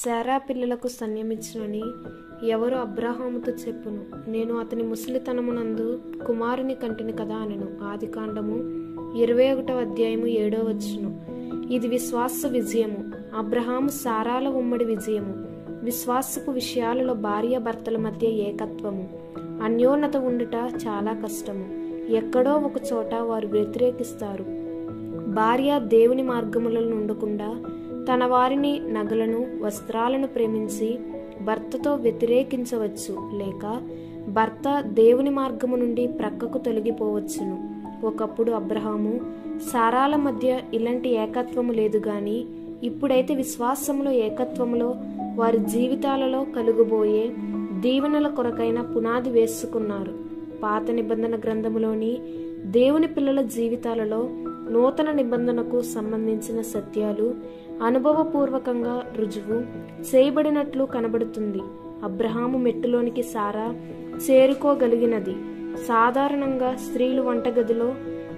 శారా పిల్లలకు సన్యమించునని ఎవరు అబ్రహాముతో చెప్పును నేను అతని ముసలితనమునందు కుమారుని కంటిని కదా అనెను ఆది కాండము ఇరవై ఒకటవ అధ్యాయము ఏడో వచ్చును ఇది విశ్వాస విజయము అబ్రహాము సారాల ఉమ్మడి విజయము విశ్వాసపు విషయాలలో భార్య భర్తల మధ్య ఏకత్వము అన్యోన్నత ఉండుట చాలా కష్టము ఎక్కడో ఒక చోట వారు వ్యతిరేకిస్తారు భార్య దేవుని మార్గములలో ఉండకుండా తన వారిని నగలను వస్త్రాలను ప్రేమించి భర్తతో వ్యతిరేకించవచ్చు లేక భర్త దేవుని మార్గము నుండి ప్రక్కకు తొలగిపోవచ్చును ఒకప్పుడు అబ్రహాము సారాల మధ్య ఇలాంటి ఏకత్వము లేదు గాని ఇప్పుడైతే విశ్వాసములో ఏకత్వములో వారి జీవితాలలో కలుగుబోయే దీవెనల కొరకైన పునాది వేసుకున్నారు పాత నిబంధన గ్రంథములోని దేవుని పిల్లల జీవితాలలో నూతన నిబంధనకు సంబంధించిన సత్యాలు అనుభవపూర్వకంగా రుజువు చేయబడినట్లు కనబడుతుంది అబ్రహాము మెట్టులోనికి సారా చేరుకోగలిగినది సాధారణంగా స్త్రీలు వంటగదిలో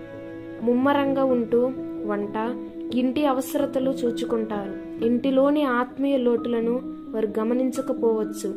ముమ్మరంగా ఉంటూ వంట ఇంటి అవసరతలు చూచుకుంటారు ఇంటిలోని ఆత్మీయ లోటులను వారు గమనించకపోవచ్చు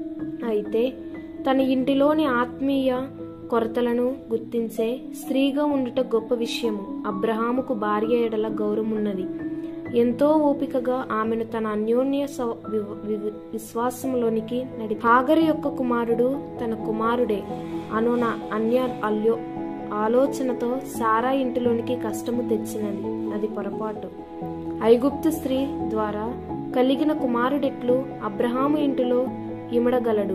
అయితే తన ఇంటిలోని ఆత్మీయ కొరతలను గుర్తించే స్త్రీగా ఉండుట గొప్ప విషయము అబ్రహాముకు భార్య ఎడల గౌరవమున్నది ఎంతో ఓపికగా ఆమెను తన అన్యోన్య సవ- వివ- వివ- విశ్వాసంలోనికి నడి హాగరి యొక్క కుమారుడు తన కుమారుడే అనున అన్య అల్యో ఆలోచనతో సారా ఇంటిలోనికి కష్టము తెచ్చినది అది పొరపాటు ఐగుప్తు స్త్రీ ద్వారా కలిగిన కుమారుడెట్లు అబ్రహాము ఇంటిలో ఇమడగలడు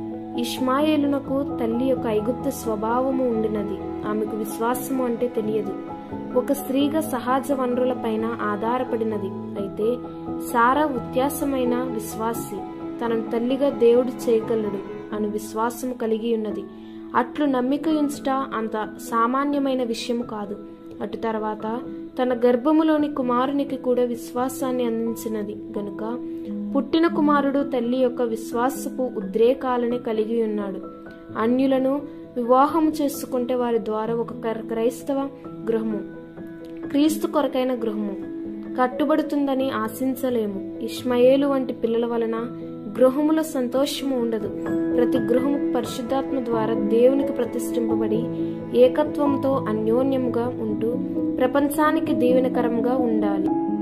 ఇష్మాయేలునకు తల్లి యొక్క ఐగుప్తు స్వభావము ఉండినది ఆమెకు విశ్వాసము అంటే తెలియదు ఒక స్త్రీగా సహజ వనరులపైన ఆధారపడినది అయితే సారా వ్యత్యాసమైన విశ్వాసి తనను తల్లిగా దేవుడు చేయగలడు అను విశ్వాసము కలిగి ఉన్నది అట్లు నమ్మిక ఉంచుట అంత సామాన్యమైన విషయము కాదు అటు తర్వాత తన గర్భములోని కుమారునికి కూడా విశ్వాసాన్ని అందించినది గనుక పుట్టిన కుమారుడు తల్లి యొక్క విశ్వాసపు ఉద్రేకాలని కలిగి ఉన్నాడు అన్యులను వివాహం చేసుకుంటే వారి ద్వారా ఒక క్ర- క్రైస్తవ గృహము క్రీస్తు కొరకైన గృహము కట్టుబడుతుందని ఆశించలేము ఇష్మయేలు వంటి పిల్లల వలన గృహములో సంతోషము ఉండదు ప్రతి గృహము పరిశుద్ధాత్మ ద్వారా దేవునికి ప్రతిష్ఠింపబడి ఏకత్వంతో అన్యోన్యంగా ఉంటూ ప్రపంచానికి దీవెనకరంగా ఉండాలి